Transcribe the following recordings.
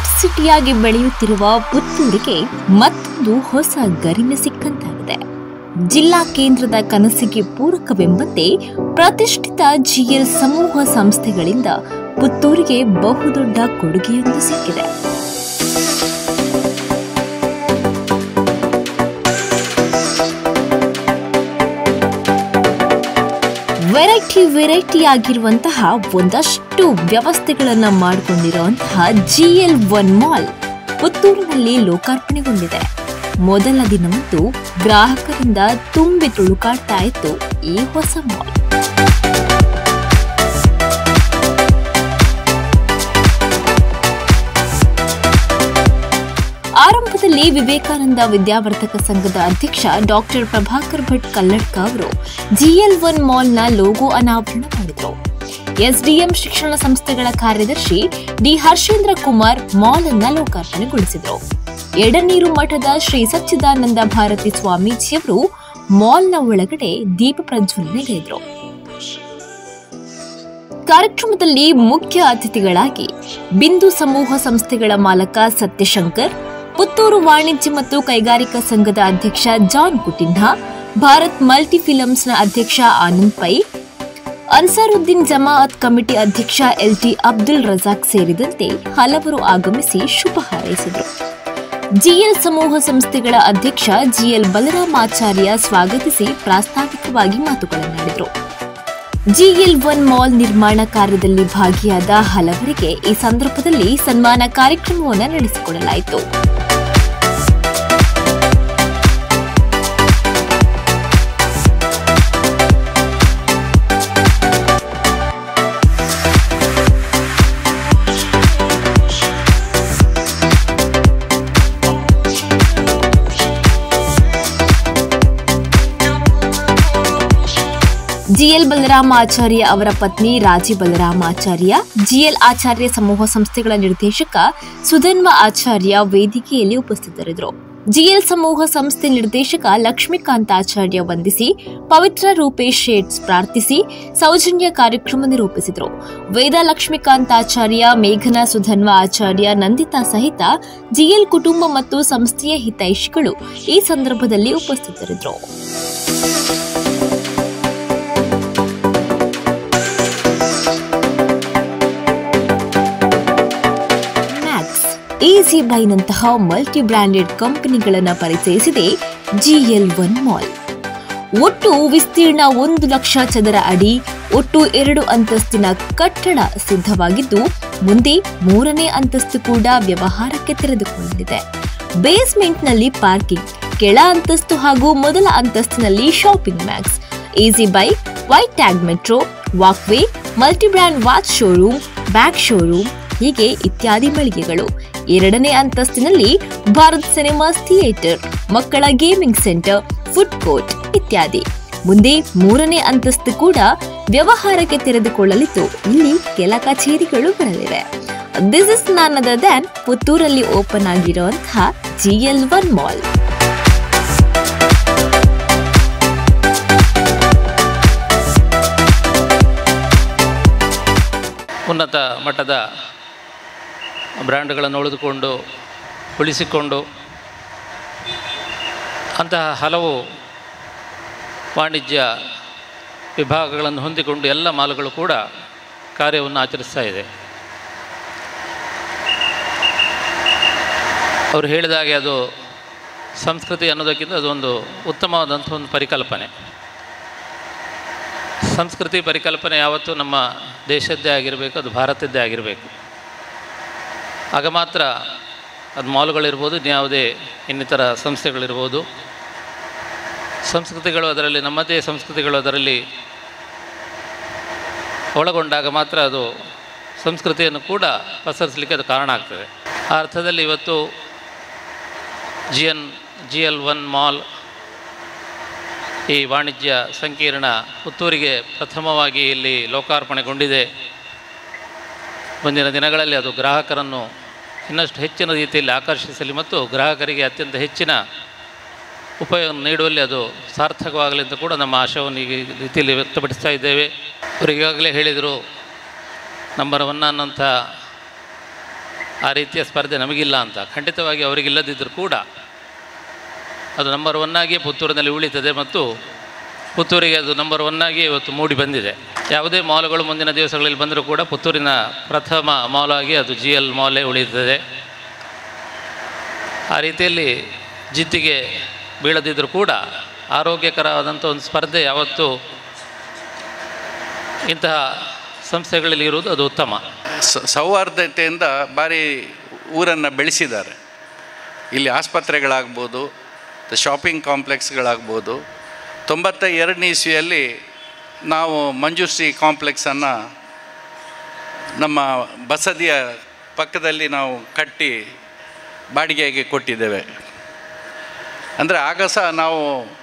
Smart ಸಿಟಿಯಾಗಿ ಬೆಳೆಯುತ್ತಿರುವ ಪುತ್ತೂರಿಗೆ ಮತ್ತೊಂದು ಹೊಸ ಗರಿಮೆ ಸಿಕ್ಕಂತಾಗಿದೆ ಜಿಲ್ಲಾ ಕೇಂದ್ರದ ಕನಸಿಗೆ ಪೂರಕವೆಂಬಂತೆ ಪ್ರತಿಷ್ಠಿತ ಜಿಎಲ್ ಸಮೂಹ ಸಂಸ್ಥೆಗಳಿಂದ ಪುತ್ತೂರಿಗೆ ಬಹುದೊಡ್ಡ ಕೊಡುಗೆಯೊಂದು ಸಿಕ್ಕಿದೆ ವೆರೈಟಿ ವೆರೈಟಿ ಆಗಿರುವಂತಹ ಒಂದಷ್ಟು ವ್ಯವಸ್ಥೆಗಳನ್ನ ಮಾಡಿಕೊಂಡಿರುವಂತಹ ಜಿಎಲ್ ಒನ್ ಮಾಲ್ ಪುತ್ತೂರಿನಲ್ಲಿ ಲೋಕಾರ್ಪಣೆಗೊಂಡಿದೆ ಮೊದಲ ದಿನವಂತೂ ಗ್ರಾಹಕರಿಂದ ತುಂಬಿ ತುಳುಕಾಡ್ತಾ ಇತ್ತು ಈ ಹೊಸ ಮಾಲ್ ಆರಂಭದಲ್ಲಿ ವಿವೇಕಾನಂದ ವಿದ್ಯಾವರ್ಧಕ ಸಂಘದ ಅಧ್ಯಕ್ಷ ಡಾಕ್ಟರ್ ಪ್ರಭಾಕರ್ ಭಟ್ ಕಲ್ಲಡ್ಕ ಅವರು ಜಿಎಲ್ ಒನ್ ಮಾಲ್ನ ಲೋಗೋ ಅನಾವರಣ ಮಾಡಿದರು ಎಸ್ಡಿಎಂ ಶಿಕ್ಷಣ ಸಂಸ್ಥೆಗಳ ಕಾರ್ಯದರ್ಶಿ ಡಿ ಹರ್ಷೇಂದ್ರ ಕುಮಾರ್ ಮಾಲ್ ಅನ್ನ ಲೋಕಾರ್ಪಣೆಗೊಳಿಸಿದರು ಎಡನೀರು ಮಠದ ಶ್ರೀ ಸಚ್ಚಿದಾನಂದ ಭಾರತಿ ಸ್ವಾಮೀಜಿಯವರು ಮಾಲ್ನ ಒಳಗಡೆ ದೀಪ ಪ್ರಜ್ವಲನೆಗೈದರು ಕಾರ್ಯಕ್ರಮದಲ್ಲಿ ಮುಖ್ಯ ಅತಿಥಿಗಳಾಗಿ ಬಿಂದು ಸಮೂಹ ಸಂಸ್ಥೆಗಳ ಮಾಲಕ ಸತ್ಯಶಂಕರ್ ಪುತ್ತೂರು ವಾಣಿಜ್ಯ ಮತ್ತು ಕೈಗಾರಿಕಾ ಸಂಘದ ಅಧ್ಯಕ್ಷ ಜಾನ್ ಕುಟಿನ್ಹಾ ಭಾರತ್ ಮಲ್ಟಿ ಫಿಲಮ್ಸ್ನ ಅಧ್ಯಕ್ಷ ಆನಂದ್ ಪೈ ಅನ್ಸಾರುದ್ದೀನ್ ಜಮಾಅತ್ ಕಮಿಟಿ ಅಧ್ಯಕ್ಷ ಎಲ್ಟಿ ಅಬ್ದುಲ್ ರಜಾಕ್ ಸೇರಿದಂತೆ ಹಲವರು ಆಗಮಿಸಿ ಶುಭ ಹಾರೈಸಿದರು ಜಿಎಲ್ ಸಮೂಹ ಸಂಸ್ಥೆಗಳ ಅಧ್ಯಕ್ಷ ಜಿಎಲ್ ಬಲರಾಮಾಚಾರ್ಯ ಸ್ವಾಗತಿಸಿ ಪ್ರಾಸ್ತಾವಿಕವಾಗಿ ಮಾತುಗಳನ್ನಾಡಿದರು ಜಿಎಲ್ ಒನ್ ಮಾಲ್ ನಿರ್ಮಾಣ ಕಾರ್ಯದಲ್ಲಿ ಭಾಗಿಯಾದ ಹಲವರಿಗೆ ಈ ಸಂದರ್ಭದಲ್ಲಿ ಸನ್ಮಾನ ಕಾರ್ಯಕ್ರಮವನ್ನು ನಡೆಸಿಕೊಡಲಾಯಿತು ಜಿಎಲ್ ಬಲರಾಮಾಚಾರ್ಯ ಅವರ ಪತ್ನಿ ರಾಜಿ ಬಲರಾಮಾಚಾರ್ಯ ಜಿಎಲ್ ಆಚಾರ್ಯ ಸಮೂಹ ಸಂಸ್ಥೆಗಳ ನಿರ್ದೇಶಕ ಸುಧನ್ವ ಆಚಾರ್ಯ ವೇದಿಕೆಯಲ್ಲಿ ಉಪಸ್ಥಿತರಿದ್ದರು ಜಿಎಲ್ ಸಮೂಹ ಸಂಸ್ಥೆ ನಿರ್ದೇಶಕ ಲಕ್ಷ್ಮೀಕಾಂತ್ ಆಚಾರ್ಯ ವಂದಿಸಿ ಪವಿತ್ರ ರೂಪೇಶ್ ಶೇಟ್ಸ್ ಪ್ರಾರ್ಥಿಸಿ ಸೌಜನ್ಯ ಕಾರ್ಯಕ್ರಮ ನಿರೂಪಿಸಿದರು ವೇದ ಲಕ್ಷ್ಮೀಕಾಂತ್ ಆಚಾರ್ಯ ಮೇಘನಾ ಸುಧನ್ವ ಆಚಾರ್ಯ ನಂದಿತಾ ಸಹಿತ ಜಿಎಲ್ ಕುಟುಂಬ ಮತ್ತು ಸಂಸ್ಥೆಯ ಹಿತೈಷಿಗಳು ಈ ಸಂದರ್ಭದಲ್ಲಿ ಉಪಸ್ಥಿತರಿದ್ದರು ಮ್ಯಾಕ್ಸ್ ಈಸಿ ಬೈನಂತಹ ಮಲ್ಟಿ ಬ್ರಾಂಡೆಡ್ ಕಂಪನಿಗಳನ್ನು ಪರಿಚಯಿಸಿದೆ ಜಿಎಲ್ ಒನ್ ಮಾಲ್ ಒಟ್ಟು ವಿಸ್ತೀರ್ಣ ಒಂದು ಲಕ್ಷ ಚದರ ಅಡಿ ಒಟ್ಟು ಎರಡು ಅಂತಸ್ತಿನ ಕಟ್ಟಡ ಸಿದ್ಧವಾಗಿದ್ದು ಮುಂದೆ ಮೂರನೇ ಅಂತಸ್ತು ಕೂಡ ವ್ಯವಹಾರಕ್ಕೆ ತೆರೆದುಕೊಳ್ಳಲಿದೆ ಬೇಸ್ಮೆಂಟ್ನಲ್ಲಿ ಪಾರ್ಕಿಂಗ್ ಕೆಳ ಅಂತಸ್ತು ಹಾಗೂ ಮೊದಲ ಅಂತಸ್ತಿನಲ್ಲಿ shopping Max easy buy white tag metro walkway multi brand watch showroom bag showroom ಹೀಗೆ ಇತ್ಯಾದಿ ಮಳಿಗೆಗಳು ಎರಡನೇ ಅಂತಸ್ತಿನಲ್ಲಿ ಭಾರತ್ ಸಿನಿಮಾಸ್ ಥಿಯೇಟರ್ ಮಕ್ಕಳ ಗೇಮಿಂಗ್ ಸೆಂಟರ್ ಫುಡ್ ಕೋರ್ಟ್ ಇತ್ಯಾದಿ ಮುಂದೆ ಮೂರನೇ ಅಂತಸ್ತು ಕೂಡ ವ್ಯವಹಾರಕ್ಕೆ ತೆರೆದುಕೊಳ್ಳಲಿದ್ದು ಇಲ್ಲಿ ಕೆಲ ಕಚೇರಿಗಳು ಬರಲಿವೆ this is none other than ಪುತ್ತೂರಲ್ಲಿ ಓಪನ್ ಆಗಿರುವಂತಹ ಜಿಎಲ್ ಒನ್ ಮಾಲ್ ಉನ್ನತ ಮಟ್ಟದ ಬ್ರ್ಯಾಂಡ್ಗಳನ್ನು ಉಳಿದುಕೊಂಡು ಉಳಿಸಿಕೊಂಡು ಅಂತಹ ಹಲವು ವಾಣಿಜ್ಯ ವಿಭಾಗಗಳನ್ನು ಹೊಂದಿಕೊಂಡು ಎಲ್ಲ ಮಾಲುಗಳು ಕೂಡ ಕಾರ್ಯವನ್ನು ಆಚರಿಸ್ತಾ ಇದೆ ಅವರು ಹೇಳಿದಾಗೆ ಅದು ಸಂಸ್ಕೃತಿ ಅನ್ನೋದಕ್ಕಿಂತ ಅದೊಂದು ಉತ್ತಮವಾದಂಥ ಒಂದು ಪರಿಕಲ್ಪನೆ ಸಂಸ್ಕೃತಿ ಪರಿಕಲ್ಪನೆ ಯಾವತ್ತೂ ನಮ್ಮ ದೇಶದ್ದೇ ಆಗಿರಬೇಕು ಅದು ಭಾರತದ್ದೇ ಆಗಿರಬೇಕು ಆಗ ಮಾತ್ರ ಅದು ಮಾಲುಗಳಿರ್ಬೋದು ಇನ್ಯಾವುದೇ ಇನ್ನಿತರ ಸಂಸ್ಥೆಗಳಿರ್ಬೋದು ಸಂಸ್ಕೃತಿಗಳು ಅದರಲ್ಲಿ ನಮ್ಮದೇ ಸಂಸ್ಕೃತಿಗಳು ಅದರಲ್ಲಿ ಒಳಗೊಂಡಾಗ ಮಾತ್ರ ಅದು ಸಂಸ್ಕೃತಿಯನ್ನು ಕೂಡ ಪಸರಿಸಲಿಕ್ಕೆ ಅದು ಕಾರಣ ಆಗ್ತದೆ ಆ ಅರ್ಥದಲ್ಲಿ ಇವತ್ತು G N G L one mall ಈ ವಾಣಿಜ್ಯ ಸಂಕೀರ್ಣ ಪುತ್ತೂರಿಗೆ ಪ್ರಥಮವಾಗಿ ಇಲ್ಲಿ ಲೋಕಾರ್ಪಣೆಗೊಂಡಿದೆ ಮುಂದಿನ ದಿನಗಳಲ್ಲಿ ಅದು ಗ್ರಾಹಕರನ್ನು ಇನ್ನಷ್ಟು ಹೆಚ್ಚಿನ ರೀತಿಯಲ್ಲಿ ಆಕರ್ಷಿಸಲಿ ಮತ್ತು ಗ್ರಾಹಕರಿಗೆ ಅತ್ಯಂತ ಹೆಚ್ಚಿನ ಉಪಯೋಗ ನೀಡುವಲ್ಲಿ ಅದು ಸಾರ್ಥಕವಾಗಲಿ ಅಂತ ಕೂಡ ನಮ್ಮ ಆಶಯವನ್ನು ಈ ರೀತಿಯಲ್ಲಿ ವ್ಯಕ್ತಪಡಿಸ್ತಾ ಇದ್ದೇವೆ ಅವರು ಈಗಾಗಲೇ ಹೇಳಿದರು ನಂಬರ್ ಒನ್ ಅನ್ನೋಂಥ ಆ ರೀತಿಯ ಸ್ಪರ್ಧೆ ನಮಗಿಲ್ಲ ಅಂತ ಖಂಡಿತವಾಗಿ ಅವರಿಗಿಲ್ಲದಿದ್ದರೂ ಕೂಡ ಅದು ನಂಬರ್ ಒನ್ನಾಗಿ ಪುತ್ತೂರಿನಲ್ಲಿ ಉಳಿತದೆ ಮತ್ತು ಪುತ್ತೂರಿಗೆ ಅದು ನಂಬರ್ ಒನ್ನಾಗಿ ಇವತ್ತು ಮೂಡಿ ಬಂದಿದೆ ಯಾವುದೇ ಮಾಲ್ಗಳು ಮುಂದಿನ ದಿವಸಗಳಲ್ಲಿ ಬಂದರೂ ಕೂಡ ಪುತ್ತೂರಿನ ಪ್ರಥಮ ಮಾಲ್ ಆಗಿ ಅದು ಜಿ ಎಲ್ ಮಾಲೇ ಉಳಿಯುತ್ತದೆ ಆ ರೀತಿಯಲ್ಲಿ ಜಿದ್ದಿಗೆ ಬೀಳದಿದ್ದರೂ ಕೂಡ ಆರೋಗ್ಯಕರವಾದಂಥ ಒಂದು ಸ್ಪರ್ಧೆ ಯಾವತ್ತೂ ಇಂತಹ ಸಂಸ್ಥೆಗಳಲ್ಲಿ ಇರುವುದು ಅದು ಉತ್ತಮ ಸ- ಸೌಹಾರ್ದತೆಯಿಂದ ಭಾರಿ ಊರನ್ನು ಬೆಳೆಸಿದ್ದಾರೆ ಇಲ್ಲಿ ಆಸ್ಪತ್ರೆಗಳಾಗ್ಬೋದು ಶಾಪಿಂಗ್ ಕಾಂಪ್ಲೆಕ್ಸ್ಗಳಾಗ್ಬೋದು ತೊಂಬತ್ತ ಎರಡನೇ ಇಸ್ವಿಯಲ್ಲಿ ನಾವು ಮಂಜುಶ್ರೀ ಕಾಂಪ್ಲೆಕ್ಸನ್ನು ನಮ್ಮ ಬಸದಿಯ ಪಕ್ಕದಲ್ಲಿ ನಾವು ಕಟ್ಟಿ ಬಾಡಿಗೆಗೆ ಕೊಟ್ಟಿದ್ದೇವೆ ಅಂದರೆ ಆಗ ಸಹ ನಾವು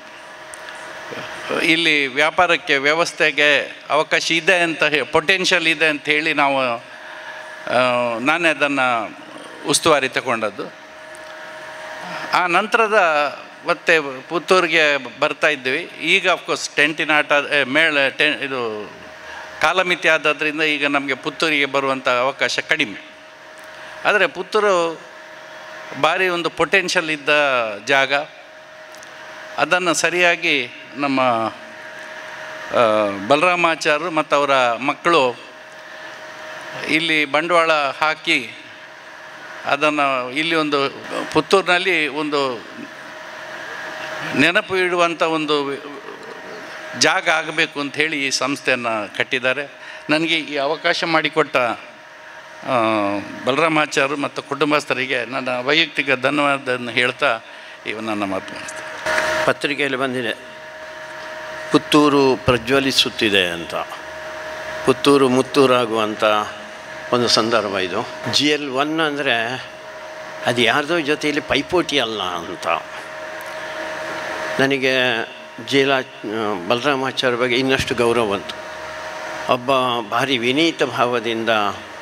ಇಲ್ಲಿ ವ್ಯಾಪಾರಕ್ಕೆ ವ್ಯವಸ್ಥೆಗೆ ಅವಕಾಶ ಇದೆ ಅಂತ ಹೇ ಪೊಟೆನ್ಷಿಯಲ್ ಇದೆ ಅಂತ ಹೇಳಿ ನಾವು ಆ, ನಾನೇ ಅದನ್ನು ಉಸ್ತುವಾರಿ ತಗೊಂಡದ್ದು ಆ ನಂತರದ ಮತ್ತೆ ಪುತ್ತೂರಿಗೆ ಬರ್ತಾ ಇದ್ವಿ ಈಗ ಅಫ್ಕೋರ್ಸ್ ಟೆಂಟಿನ ಆಟ ಏ, ಮೇಳ ಟೆ ಇದು ಕಾಲಮಿತಿ ಆದದ್ರಿಂದ ಈಗ ನಮಗೆ ಪುತ್ತೂರಿಗೆ ಬರುವಂಥ ಅವಕಾಶ ಕಡಿಮೆ ಆದರೆ ಪುತ್ತೂರು ಭಾರಿ ಒಂದು ಪೊಟೆನ್ಷಿಯಲ್ ಇದ್ದ ಜಾಗ ಅದನ್ನು ಸರಿಯಾಗಿ ನಮ್ಮ ಆ, ಬಲರಾಮಾಚಾರ್ಯರು ಮತ್ತು ಅವರ ಮಕ್ಕಳು ಇಲ್ಲಿ ಬಂಡವಾಳ ಹಾಕಿ ಅದನ್ನು ಇಲ್ಲಿ ಒಂದು ಪುತ್ತೂರಿನಲ್ಲಿ ಒಂದು ನೆನಪು ಇಡುವಂಥ ಒಂದು ಜಾಗ ಆಗಬೇಕು ಅಂತ ಹೇಳಿ ಈ ಸಂಸ್ಥೆಯನ್ನು ಕಟ್ಟಿದ್ದಾರೆ ನನಗೆ ಈ ಅವಕಾಶ ಮಾಡಿಕೊಟ್ಟ ಆ, ಬಲರಾಮಾಚಾರ್ಯರು ಮತ್ತು ಕುಟುಂಬಸ್ಥರಿಗೆ ನನ್ನ ವೈಯಕ್ತಿಕ ಧನ್ಯವಾದವನ್ನು ಹೇಳ್ತಾ ಇವು ನನ್ನ ಮಾತು ಮುಗಿಸ್ತೇನೆ. ಪತ್ರಿಕೆಯಲ್ಲಿ ಬಂದಿದೆ ಪುತ್ತೂರು ಪ್ರಜ್ವಲಿಸುತ್ತಿದೆ ಅಂತ ಪುತ್ತೂರು ಮುತ್ತೂರಾಗುವಂಥ ಒಂದು ಸಂದರ್ಭ ಇದು ಜಿ ಎಲ್ ಒನ್ ಅಂದರೆ ಅದು ಯಾರ್ದೋ ಜೊತೆಯಲ್ಲಿ ಪೈಪೋಟಿ ಅಲ್ಲ ಅಂತ ನನಗೆ ಜೀಲ ಬಲರಾಮಾಚಾರ್ಯ ಬಗ್ಗೆ ಇನ್ನಷ್ಟು ಗೌರವ ಬಂತು ಒಬ್ಬ ಭಾರಿ ವಿನೀತ ಭಾವದಿಂದ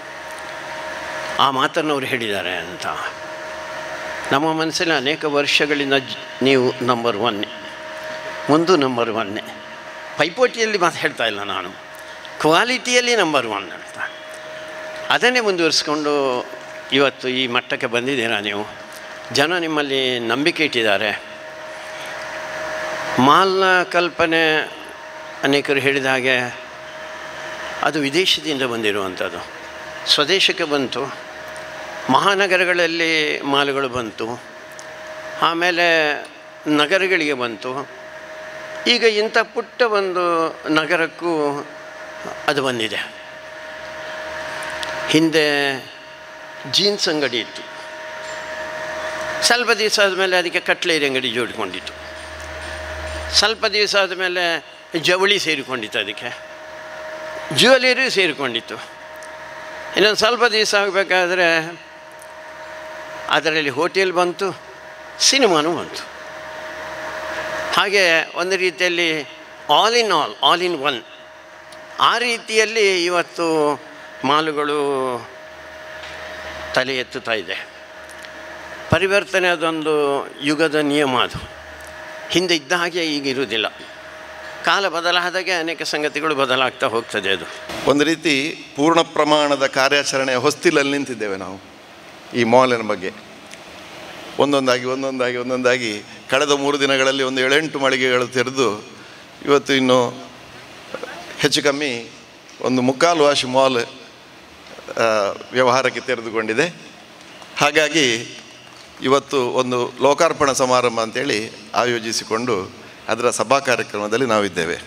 ಆ ಮಾತನ್ನು ಅವ್ರು ಹೇಳಿದ್ದಾರೆ ಅಂತ ನಮ್ಮ ಮನಸ್ಸಲ್ಲಿ ಅನೇಕ ವರ್ಷಗಳಿಂದ ಜ್- ನೀವು ನಂಬರ್ ಒನ್ನೇ ಮುಂದು ನಂಬರ್ ಒನ್ನೇ ಪೈಪೋಟಿಯಲ್ಲಿ ಮಾತು ಹೇಳ್ತಾ ಇಲ್ಲ ನಾನು ಕ್ವಾಲಿಟಿಯಲ್ಲಿ ನಂಬರ್ ಒನ್ ಅಂತ ಅದನ್ನೇ ಮುಂದುವರಿಸ್ಕೊಂಡು ಇವತ್ತು ಈ ಮಟ್ಟಕ್ಕೆ ಬಂದಿದ್ದೀರಾ ನೀವು ಜನ ನಿಮ್ಮಲ್ಲಿ ನಂಬಿಕೆ ಇಟ್ಟಿದ್ದಾರೆ ಮಾಲ್ನ ಕಲ್ಪನೆ ಅನೇಕರು ಹೇಳಿದ ಹಾಗೆ ಅದು ವಿದೇಶದಿಂದ ಬಂದಿರುವಂಥದ್ದು ಸ್ವದೇಶಕ್ಕೆ ಬಂತು ಮಹಾನಗರಗಳಲ್ಲಿ ಮಾಲ್ಗಳು ಬಂತು ಆಮೇಲೆ ನಗರಗಳಿಗೆ ಬಂತು ಈಗ ಇಂಥ ಪುಟ್ಟ ಒಂದು ನಗರಕ್ಕೂ ಅದು ಬಂದಿದೆ ಹಿಂದೆ ಜೀನ್ಸ್ ಅಂಗಡಿ ಇತ್ತು ಸ್ವಲ್ಪ ದಿವಸ ಆದಮೇಲೆ ಅದಕ್ಕೆ ಕಟ್ಲೇರಿ ಅಂಗಡಿ ಜೋಡಿಕೊಂಡಿತ್ತು ಸ್ವಲ್ಪ ದಿವಸ ಆದಮೇಲೆ ಜವಳಿ ಸೇರಿಕೊಂಡಿತ್ತು ಅದಕ್ಕೆ ಜ್ಯುವೆಲರಿ ಸೇರಿಕೊಂಡಿತ್ತು ಇನ್ನೊಂದು ಸ್ವಲ್ಪ ದಿವಸ ಆಗಬೇಕಾದ್ರೆ ಅದರಲ್ಲಿ ಹೋಟೆಲ್ ಬಂತು ಸಿನಿಮಾನೂ ಬಂತು ಹಾಗೆ ಒಂದು ರೀತಿಯಲ್ಲಿ all in all all in one ಆ ರೀತಿಯಲ್ಲಿ ಇವತ್ತು ಮಾಲುಗಳು ತಲೆ ಎತ್ತುತ್ತಾ ಇದೆ ಪರಿವರ್ತನೆ ಅದೊಂದು ಯುಗದ ನಿಯಮ ಅದು ಹಿಂದೆ ಇದ್ದ ಹಾಗೆ ಈಗ ಇರುವುದಿಲ್ಲ ಕಾಲ ಬದಲಾದಾಗೆ ಅನೇಕ ಸಂಗತಿಗಳು ಬದಲಾಗ್ತಾ ಹೋಗ್ತದೆ ಅದು ಒಂದು ರೀತಿ ಪೂರ್ಣ ಪ್ರಮಾಣದ ಕಾರ್ಯಾಚರಣೆಯ ಹೊಸ್ತಿಲಲ್ಲಿ ನಿಂತಿದ್ದೇವೆ ನಾವು ಈ ಮಾಲಿನ ಬಗ್ಗೆ ಒಂದೊಂದಾಗಿ ಒಂದೊಂದಾಗಿ ಒಂದೊಂದಾಗಿ ಕಳೆದ ಮೂರು ದಿನಗಳಲ್ಲಿ ಒಂದು ಏಳೆಂಟು ಮಳಿಗೆಗಳು ತೆರೆದು ಇವತ್ತು ಇನ್ನು ಹೆಚ್ಚು ಕಮ್ಮಿ ಒಂದು ಮುಕ್ಕಾಲು ವಾಶ್ ಮಾಲ್ ಆ, ವ್ಯವಹಾರಕ್ಕೆ ತೆರೆದುಕೊಂಡಿದೆ ಹಾಗಾಗಿ ಇವತ್ತು ಒಂದು ಲೋಕಾರ್ಪಣಾ ಸಮಾರಂಭ ಅಂತೇಳಿ ಆಯೋಜಿಸಿಕೊಂಡು ಅದರ ಸಭಾ ಕಾರ್ಯಕ್ರಮದಲ್ಲಿ ನಾವಿದ್ದೇವೆ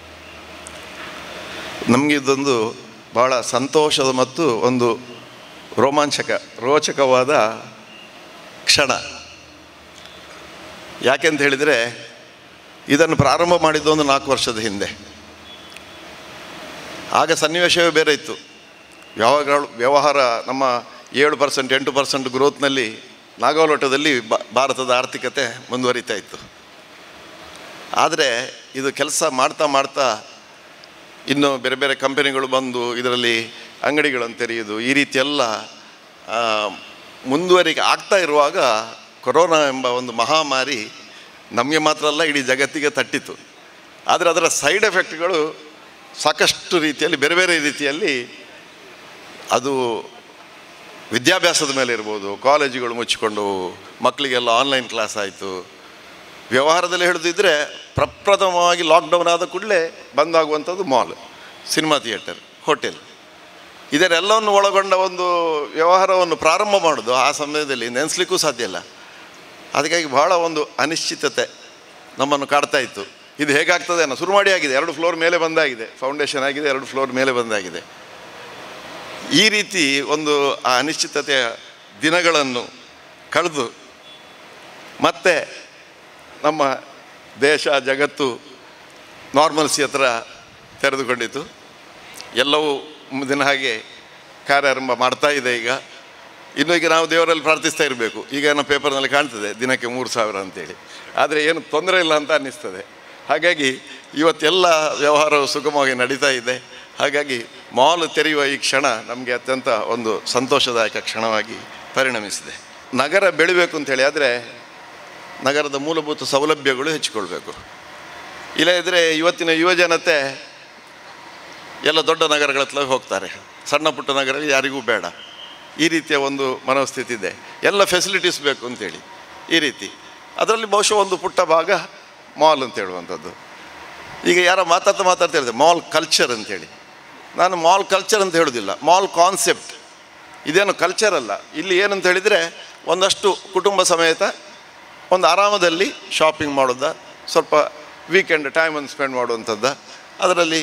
ನಮಗೆ ಇದೊಂದು ಭಾಳ ಸಂತೋಷದ ಮತ್ತು ಒಂದು ರೋಮಾಂಚಕ ರೋಚಕವಾದ ಕ್ಷಣ ಯಾಕೆಂತ ಹೇಳಿದರೆ ಇದನ್ನು ಪ್ರಾರಂಭ ಮಾಡಿದ್ದು ಒಂದು ನಾಲ್ಕು ವರ್ಷದ ಹಿಂದೆ ಆಗ ಸನ್ನಿವೇಶವೇ ಬೇರೆ ಇತ್ತು ವ್ಯವಹಾರ ವ್ಯವಹಾರ ನಮ್ಮ ಏಳು ಪರ್ಸೆಂಟ್ ಎಂಟು ಪರ್ಸೆಂಟ್ ಗ್ರೋತ್ನಲ್ಲಿ ನಾಗಾಲೋಟದಲ್ಲಿ ಬ ಭಾರತದ ಆರ್ಥಿಕತೆ ಮುಂದುವರಿತಾ ಇತ್ತು ಆದರೆ ಇದು ಕೆಲಸ ಮಾಡ್ತಾ ಮಾಡ್ತಾ ಇನ್ನು ಬೇರೆ ಬೇರೆ ಕಂಪನಿಗಳು ಬಂದು ಇದರಲ್ಲಿ ಅಂಗಡಿಗಳನ್ನು ತೆರೆಯುವುದು ಈ ರೀತಿ ಎಲ್ಲ ಆ, ಮುಂದುವರಿಕೆ ಆಗ್ತಾ ಇರುವಾಗ ಕೊರೋನಾ ಎಂಬ ಒಂದು ಮಹಾಮಾರಿ ನಮಗೆ ಮಾತ್ರ ಅಲ್ಲ ಇಡೀ ಜಗತ್ತಿಗೆ ತಟ್ಟಿತು ಆದರೆ ಅದರ ಸೈಡ್ ಎಫೆಕ್ಟ್ಗಳು ಸಾಕಷ್ಟು ರೀತಿಯಲ್ಲಿ ಬೇರೆ ಬೇರೆ ರೀತಿಯಲ್ಲಿ ಅದು ವಿದ್ಯಾಭ್ಯಾಸದ ಮೇಲೆ ಇರ್ಬೋದು ಕಾಲೇಜುಗಳು ಮುಚ್ಚಿಕೊಂಡು ಮಕ್ಕಳಿಗೆಲ್ಲ ಆನ್ಲೈನ್ ಕ್ಲಾಸ್ ಆಯಿತು ವ್ಯವಹಾರದಲ್ಲಿ ಹೇಳೋದಿದ್ರೆ ಪ್ರಪ್ರಥಮವಾಗಿ ಲಾಕ್ಡೌನ್ ಆದ ಕೂಡಲೇ ಬಂದಾಗುವಂಥದ್ದು ಮಾಲ್ ಸಿನಿಮಾ ಥಿಯೇಟರ್ ಹೋಟೆಲ್ ಇದನ್ನೆಲ್ಲವನ್ನು ಒಳಗೊಂಡ ಒಂದು ವ್ಯವಹಾರವನ್ನು ಪ್ರಾರಂಭ ಮಾಡೋದು ಆ ಸಮಯದಲ್ಲಿ ನೆನೆಸ್ಲಿಕ್ಕೂ ಸಾಧ್ಯ ಇಲ್ಲ ಅದಕ್ಕಾಗಿ ಬಹಳ ಒಂದು ಅನಿಶ್ಚಿತತೆ ನಮ್ಮನ್ನು ಕಾಡ್ತಾ ಇತ್ತು ಇದು ಹೇಗಾಗ್ತದೆ ಅನ್ನೋ ಶುರು ಮಾಡಿ ಆಗಿದೆ ಎರಡು ಫ್ಲೋರ್ ಮೇಲೆ ಬಂದಾಗಿದೆ ಫೌಂಡೇಶನ್ ಆಗಿದೆ ಎರಡು ಫ್ಲೋರ್ ಮೇಲೆ ಬಂದಾಗಿದೆ ಈ ರೀತಿ ಒಂದು ಆ ಅನಿಶ್ಚಿತತೆಯ ದಿನಗಳನ್ನು ಕಳೆದು ಮತ್ತೆ ನಮ್ಮ ದೇಶ ಜಗತ್ತು ನಾರ್ಮಲ್ಸಿ ಹತ್ರ ತೆರೆದುಕೊಂಡಿತು ಎಲ್ಲವೂ ಮುಂದಿನ ಹಾಗೆ ಕಾರ್ಯಾರಂಭ ಮಾಡ್ತಾ ಇದೆ ಈಗ ಇನ್ನು ಈಗ ನಾವು ದೇವರಲ್ಲಿ ಪ್ರಾರ್ಥಿಸ್ತಾ ಇರಬೇಕು ಈಗ ನಮ್ಮ ಪೇಪರ್ನಲ್ಲಿ ಕಾಣ್ತದೆ ದಿನಕ್ಕೆ ಮೂರು ಸಾವಿರ ಅಂತೇಳಿ ಆದರೆ ಏನು ತೊಂದರೆ ಇಲ್ಲ ಅಂತ ಅನ್ನಿಸ್ತದೆ ಹಾಗಾಗಿ ಇವತ್ತೆಲ್ಲ ವ್ಯವಹಾರವು ಸುಗಮವಾಗಿ ನಡೀತಾ ಇದೆ ಹಾಗಾಗಿ ಮಾಲ್ ತೆರೆಯುವ ಈ ಕ್ಷಣ ನಮಗೆ ಅತ್ಯಂತ ಒಂದು ಸಂತೋಷದಾಯಕ ಕ್ಷಣವಾಗಿ ಪರಿಣಮಿಸಿದೆ ನಗರ ಬೆಳಿಬೇಕು ಅಂತೇಳಿ ಆದರೆ ನಗರದ ಮೂಲಭೂತ ಸೌಲಭ್ಯಗಳು ಹೆಚ್ಚಿಕೊಳ್ಬೇಕು ಇಲ್ಲದಿದ್ದರೆ ಇವತ್ತಿನ ಯುವಜನತೆ ಎಲ್ಲ ದೊಡ್ಡ ನಗರಗಳ ಹೋಗ್ತಾರೆ ಸಣ್ಣ ಪುಟ್ಟ ನಗರ ಯಾರಿಗೂ ಬೇಡ ಈ ರೀತಿಯ ಒಂದು ಮನೋಸ್ಥಿತಿ ಇದೆ ಎಲ್ಲ ಫೆಸಿಲಿಟೀಸ್ ಬೇಕು ಅಂತೇಳಿ ಈ ರೀತಿ ಅದರಲ್ಲಿ ಬಹುಶಃ ಒಂದು ಪುಟ್ಟ ಭಾಗ ಮಾಲ್ ಅಂತ ಹೇಳುವಂಥದ್ದು ಈಗ ಯಾರೋ ಮಾತಾಡ್ತಾ ಮಾತಾಡ್ತಾ ಹೇಳಿದೆ ಮಾಲ್ ಕಲ್ಚರ್ ಅಂತೇಳಿ ನಾನು ಮಾಲ್ ಕಲ್ಚರ್ ಅಂತ ಹೇಳೋದಿಲ್ಲ ಮಾಲ್ ಕಾನ್ಸೆಪ್ಟ್ ಇದೇನು ಕಲ್ಚರ್ ಅಲ್ಲ ಇಲ್ಲಿ ಏನಂತ ಹೇಳಿದರೆ ಒಂದಷ್ಟು ಕುಟುಂಬ ಸಮೇತ ಒಂದು ಆರಾಮದಲ್ಲಿ ಶಾಪಿಂಗ್ ಮಾಡೋದ ಸ್ವಲ್ಪ ವೀಕೆಂಡ್ ಟೈಮನ್ನು ಸ್ಪೆಂಡ್ ಮಾಡುವಂಥದ್ದು ಅದರಲ್ಲಿ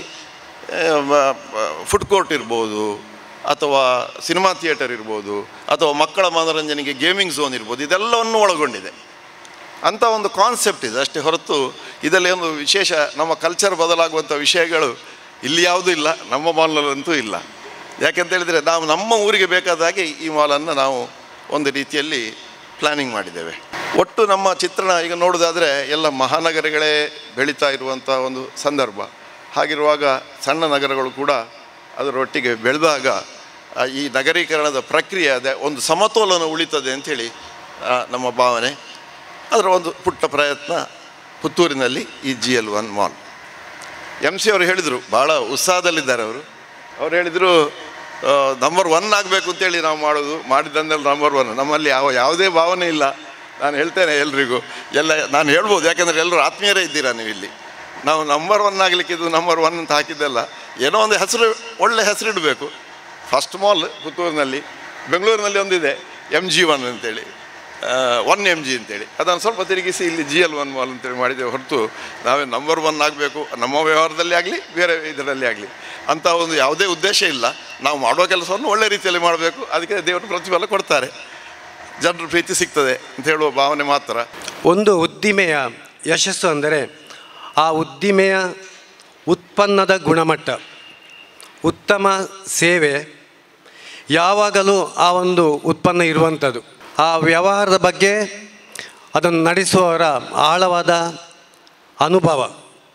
ಫುಡ್ ಕೋರ್ಟ್ ಇರ್ಬೋದು ಅಥವಾ ಸಿನಿಮಾ ಥಿಯೇಟರ್ ಇರ್ಬೋದು ಅಥವಾ ಮಕ್ಕಳ ಮನೋರಂಜನೆಗೆ ಗೇಮಿಂಗ್ ಝೋನ್ ಇರ್ಬೋದು ಇದೆಲ್ಲವನ್ನು ಒಳಗೊಂಡಿದೆ ಅಂಥ ಒಂದು ಕಾನ್ಸೆಪ್ಟ್ ಇದೆ ಅಷ್ಟೇ ಹೊರತು ಇದರಲ್ಲಿ ಒಂದು ವಿಶೇಷ ನಮ್ಮ ಕಲ್ಚರ್ ಬದಲಾಗುವಂಥ ವಿಷಯಗಳು ಇಲ್ಲಿ ಯಾವುದೂ ಇಲ್ಲ ನಮ್ಮ ಮಾಲ್ನಲ್ಲಂತೂ ಇಲ್ಲ ಯಾಕೆಂತ ಹೇಳಿದರೆ ನಾವು ನಮ್ಮ ಊರಿಗೆ ಬೇಕಾದ ಹಾಗೆ ಈ ಮಾಲನ್ನು ನಾವು ಒಂದು ರೀತಿಯಲ್ಲಿ ಪ್ಲ್ಯಾನಿಂಗ್ ಮಾಡಿದ್ದೇವೆ ಒಟ್ಟು ನಮ್ಮ ಚಿತ್ರಣ ಈಗ ನೋಡೋದಾದರೆ ಎಲ್ಲ ಮಹಾನಗರಗಳೇ ಬೆಳೀತಾ ಇರುವಂಥ ಒಂದು ಸಂದರ್ಭ ಹಾಗಿರುವಾಗ ಸಣ್ಣ ನಗರಗಳು ಕೂಡ ಅದರೊಟ್ಟಿಗೆ ಬೆಳೆದಾಗ ಆ, ಈ ನಗರೀಕರಣದ ಪ್ರಕ್ರಿಯೆ ಅದೇ ಒಂದು ಸಮತೋಲನ ಉಳಿತದೆ ಅಂಥೇಳಿ ಆ, ನಮ್ಮ ಭಾವನೆ ಅದರ ಒಂದು ಪುಟ್ಟ ಪ್ರಯತ್ನ ಪುತ್ತೂರಿನಲ್ಲಿ ಈ G L one mall M C ಅವರು ಹೇಳಿದರು ಭಾಳ ಉತ್ಸಾಹದಲ್ಲಿದ್ದಾರೆ ಅವರು ಅವ್ರು ಹೇಳಿದರು ನಂಬರ್ ಒನ್ ಆಗಬೇಕು ಅಂತೇಳಿ ನಾವು ಮಾಡೋದು ಮಾಡಿದ್ದಂದಲ್ಲಿ ನಂಬರ್ ಒನ್ ನಮ್ಮಲ್ಲಿ ಯಾವ ಯಾವುದೇ ಭಾವನೆ ಇಲ್ಲ ನಾನು ಹೇಳ್ತೇನೆ ಎಲ್ರಿಗೂ ಎಲ್ಲ ನಾನು ಹೇಳ್ಬೋದು ಯಾಕೆಂದರೆ ಎಲ್ಲರೂ ಆತ್ಮೀಯರೇ ಇದ್ದೀರಾ ನೀವು ಇಲ್ಲಿ ನಾವು ನಂಬರ್ ಒನ್ ಆಗಲಿಕ್ಕೆ ಇದು ನಂಬರ್ ಒನ್ ಅಂತ ಹಾಕಿದ್ದಲ್ಲ ಏನೋ ಒಂದು ಹೆಸರು ಒಳ್ಳೆ ಹೆಸರಿಡಬೇಕು ಫಸ್ಟ್ ಮಾಲ್ ಪುತ್ತೂರಿನಲ್ಲಿ ಬೆಂಗಳೂರಿನಲ್ಲಿ ಒಂದಿದೆ ಎಮ್ ಜಿ ಒನ್ ಅಂತೇಳಿ ಒನ್ ಎಮ್ ಜಿ ಅಂತೇಳಿ ಅದನ್ನು ಸ್ವಲ್ಪ ತಿರುಗಿಸಿ ಇಲ್ಲಿ ಜಿ ಎಲ್ ಒನ್ ಮಾಲ್ ಅಂತೇಳಿ ಮಾಡಿದ್ದೇವೆ ಹೊರತು ನಾವೇ ನಂಬರ್ ಒನ್ ಆಗಬೇಕು ನಮ್ಮ ವ್ಯವಹಾರದಲ್ಲಿ ಆಗಲಿ ಬೇರೆ ಇದರಲ್ಲಿ ಆಗಲಿ ಅಂಥ ಒಂದು ಯಾವುದೇ ಉದ್ದೇಶ ಇಲ್ಲ ನಾವು ಮಾಡುವ ಕೆಲಸವನ್ನು ಒಳ್ಳೆ ರೀತಿಯಲ್ಲಿ ಮಾಡಬೇಕು ಅದಕ್ಕೆ ದೇವರು ಪ್ರತಿಫಲ ಕೊಡ್ತಾರೆ ಜನರ ಪ್ರೀತಿ ಸಿಗ್ತದೆ ಅಂತ ಹೇಳುವ ಭಾವನೆ ಮಾತ್ರ ಒಂದು ಉದ್ದಿಮೆಯ ಯಶಸ್ಸು ಅಂದರೆ ಆ ಉದ್ದಿಮೆಯ ಉತ್ಪನ್ನದ ಗುಣಮಟ್ಟ ಉತ್ತಮ ಸೇವೆ ಯಾವಾಗಲೂ ಆ ಒಂದು ಉತ್ಪನ್ನ ಇರುವಂಥದ್ದು ಆ ವ್ಯವಹಾರದ ಬಗ್ಗೆ ಅದನ್ನು ನಡೆಸುವವರ ಆಳವಾದ ಅನುಭವ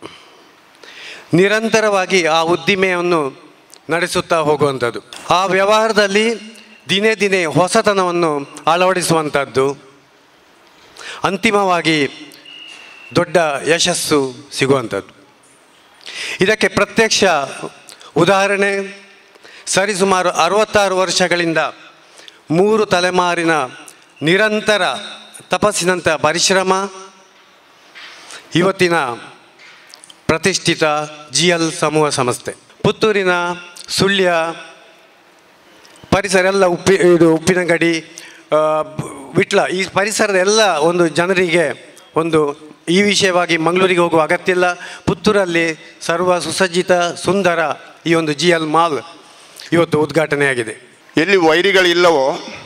ನಿರಂತರವಾಗಿ ಆ ಉದ್ದಿಮೆಯನ್ನು ನಡೆಸುತ್ತಾ ಹೋಗುವಂಥದ್ದು ಆ ವ್ಯವಹಾರದಲ್ಲಿ ದಿನೇ ದಿನೇ ಹೊಸತನವನ್ನು ಅಳವಡಿಸುವಂಥದ್ದು ಅಂತಿಮವಾಗಿ ದೊಡ್ಡ ಯಶಸ್ಸು ಸಿಗುವಂಥದ್ದು ಇದಕ್ಕೆ ಪ್ರತ್ಯಕ್ಷ ಉದಾಹರಣೆ ಸರಿಸುಮಾರು ಅರವತ್ತಾರು ವರ್ಷಗಳಿಂದ ಮೂರು ತಲೆಮಾರಿನ ನಿರಂತರ ತಪಸ್ಸಿನಂಥ ಪರಿಶ್ರಮ ಇವತ್ತಿನ ಪ್ರತಿಷ್ಠಿತ ಜಿ ಎಲ್ ಸಮೂಹ ಸಂಸ್ಥೆ ಪುತ್ತೂರಿನ ಸುಳ್ಯ ಪರಿಸರ ಎಲ್ಲ ಉಪ್ಪಿ ಇದು ಉಪ್ಪಿನಗಡಿ ಆ, ವಿಟ್ಲ ಈ ಪರಿಸರದ ಎಲ್ಲ ಒಂದು ಜನರಿಗೆ ಒಂದು ಈ ವಿಷಯವಾಗಿ ಮಂಗಳೂರಿಗೆ ಹೋಗುವ ಅಗತ್ಯ ಇಲ್ಲ ಪುತ್ತೂರಲ್ಲಿ ಸರ್ವ ಸುಸಜ್ಜಿತ ಸುಂದರ ಈ ಒಂದು ಜಿ ಎಲ್ ಮಾಲ್ ಇವತ್ತು ಉದ್ಘಾಟನೆಯಾಗಿದೆ ಎಲ್ಲಿ ವೈರಿಗಳಿಲ್ಲವೋ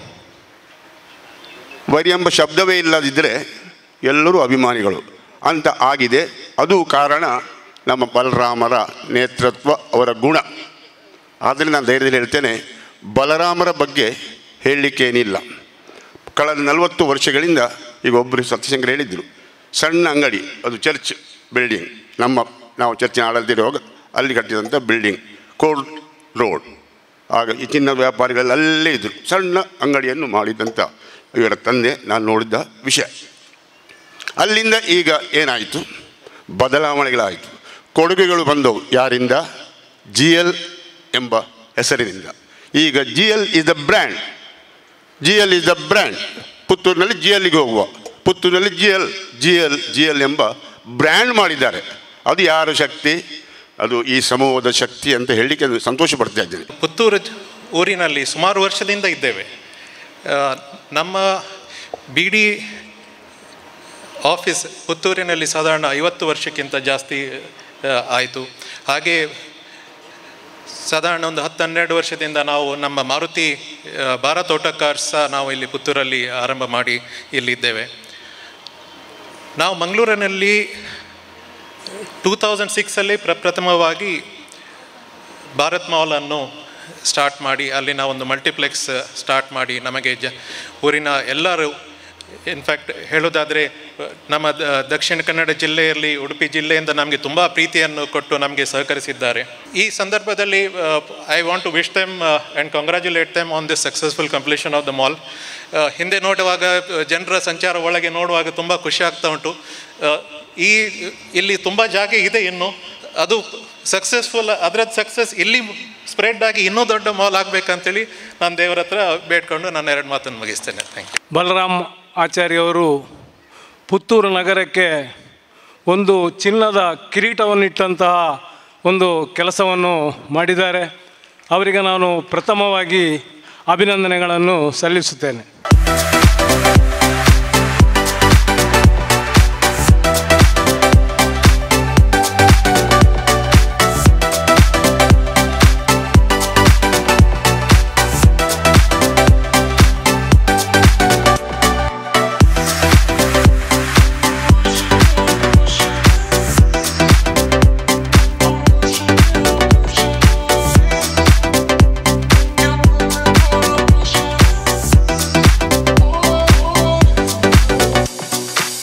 ವೈರಿ ಎಂಬ ಶಬ್ದವೇ ಇಲ್ಲದಿದ್ದರೆ ಎಲ್ಲರೂ ಅಭಿಮಾನಿಗಳು ಅಂತ ಆಗಿದೆ ಅದು ಕಾರಣ ನಮ್ಮ ಬಲರಾಮರ ನೇತೃತ್ವ ಅವರ ಗುಣ ಆದ್ದರಿಂದ ನಾನು ಧೈರ್ಯದಲ್ಲಿ ಹೇಳ್ತೇನೆ ಬಲರಾಮರ ಬಗ್ಗೆ ಹೇಳಲಿಕ್ಕೇನಿಲ್ಲ ಕಳೆದ ನಲವತ್ತು ವರ್ಷಗಳಿಂದ ಈಗ ಒಬ್ಬರು ಸತ್ಯಶಂಕರ್ ಹೇಳಿದರು ಸಣ್ಣ ಅಂಗಡಿ ಅದು ಚರ್ಚ್ ಬಿಲ್ಡಿಂಗ್ ನಮ್ಮ ನಾವು ಚರ್ಚಿನ ಆಡಳಿತಿರುವಾಗ ಅಲ್ಲಿ ಕಟ್ಟಿದಂಥ ಬಿಲ್ಡಿಂಗ್ ಕೋರ್ಟ್ ರೋಡ್ ಆಗ ಈ ಚಿನ್ನ ವ್ಯಾಪಾರಿಗಳು ಅಲ್ಲೇ ಇದ್ದರು ಸಣ್ಣ ಅಂಗಡಿಯನ್ನು ಮಾಡಿದಂಥ ಇವರ ತಂದೆ ನಾನು ನೋಡಿದ್ದ ವಿಷಯ ಅಲ್ಲಿಂದ ಈಗ ಏನಾಯಿತು ಬದಲಾವಣೆಗಳಾಯಿತು ಕೊಡುಗೆಗಳು ಬಂದವು ಯಾರಿಂದ ಜಿ ಎಲ್ ಎಂಬ ಹೆಸರಿನಿಂದ ಈಗ G L is the brand G L is the brand ಪುತ್ತೂರಿನಲ್ಲಿ ಜಿ ಎಲ್ಗೆ ಹೋಗುವ ಪುತ್ತೂರಿನಲ್ಲಿ G L G L G L ಎಂಬ ಬ್ರ್ಯಾಂಡ್ ಮಾಡಿದ್ದಾರೆ ಅದು ಯಾರ ಶಕ್ತಿ ಅದು ಈ ಸಮೂಹದ ಶಕ್ತಿ ಅಂತ ಹೇಳಲಿಕ್ಕೆ ನಾನು ಸಂತೋಷ ಪಡ್ತಾ ಇದ್ದೇನೆ ಪುತ್ತೂರು ಜ- ಊರಿನಲ್ಲಿ ಸುಮಾರು ವರ್ಷದಿಂದ ಇದ್ದೇವೆ ಆ, ನಮ್ಮ ಬಿ ಡಿ ಆಫೀಸ್ ಪುತ್ತೂರಿನಲ್ಲಿ ಸಾಧಾರಣ ಐವತ್ತು ವರ್ಷಕ್ಕಿಂತ ಜಾಸ್ತಿ ಆಯಿತು ಹಾಗೆ ಸಾಧಾರಣ ಒಂದು ಹತ್ತು ಹನ್ನೆರಡು ವರ್ಷದಿಂದ ನಾವು ನಮ್ಮ ಮಾರುತಿ ಆ, ಭಾರತ್ ಆಟೋ ಕಾರ್ಸ್ ಸಹ ನಾವು ಇಲ್ಲಿ ಪುತ್ತೂರಲ್ಲಿ ಆರಂಭ ಮಾಡಿ ಇಲ್ಲಿದ್ದೇವೆ ನಾವು ಮಂಗಳೂರಿನಲ್ಲಿ ಟೂ ತೌಸಂಡ್ ಸಿಕ್ಸಲ್ಲಿ ಪ್ರಪ್ರಥಮವಾಗಿ ಭಾರತ್ ಮಾಲನ್ನು ಸ್ಟಾರ್ಟ್ ಮಾಡಿ ಅಲ್ಲಿನ ಒಂದು ಮಲ್ಟಿಪ್ಲೆಕ್ಸ್ ಸ್ಟಾರ್ಟ್ ಮಾಡಿ ನಮಗೆ ಜ ಊರಿನ ಎಲ್ಲರೂ ಇನ್ಫ್ಯಾಕ್ಟ್ ಹೇಳೋದಾದರೆ ನಮ್ಮ ದ- ದಕ್ಷಿಣ ಕನ್ನಡ ಜಿಲ್ಲೆಯಲ್ಲಿ ಉಡುಪಿ ಜಿಲ್ಲೆಯಿಂದ ನಮಗೆ ತುಂಬ ಪ್ರೀತಿಯನ್ನು ಕೊಟ್ಟು ನಮಗೆ ಸಹಕರಿಸಿದ್ದಾರೆ ಈ ಸಂದರ್ಭದಲ್ಲಿ I want to wish them and congratulate them on this successful completion of the mall ಹಿಂದೆ ನೋಡುವಾಗ ಆ, ಜನರ ಸಂಚಾರ ಒಳಗೆ ನೋಡುವಾಗ ತುಂಬ ಖುಷಿ ಆಗ್ತಾ ಉಂಟು ಆ, ಈ ಇಲ್ಲಿ ತುಂಬ ಜಾಗ ಇದೆ ಇನ್ನು ಅದು ಸಕ್ಸಸ್ಫುಲ್ ಅದರದ್ದು ಸಕ್ಸಸ್ ಇಲ್ಲಿ ಸ್ಪ್ರೆಡ್ ಆಗಿ ಇನ್ನೂ ದೊಡ್ಡ ಮಾಲ್ ಆಗಬೇಕಂತೇಳಿ ನಾನು ದೇವರ ಹತ್ರ ಬೇಡ್ಕೊಂಡು ನಾನು ಎರಡು ಮಾತನ್ನು ಮುಗಿಸ್ತೇನೆ ಥ್ಯಾಂಕ್ ಯು ಬಲರಾಮ್ ಆಚಾರ್ಯವರು ಪುತ್ತೂರು ನಗರಕ್ಕೆ ಒಂದು ಚಿನ್ನದ ಕಿರೀಟವನ್ನಿಟ್ಟಂತಹ ಒಂದು ಕೆಲಸವನ್ನು ಮಾಡಿದ್ದಾರೆ ಅವರಿಗೆ ನಾನು ಪ್ರಥಮವಾಗಿ ಅಭಿನಂದನೆಗಳನ್ನು ಸಲ್ಲಿಸುತ್ತೇನೆ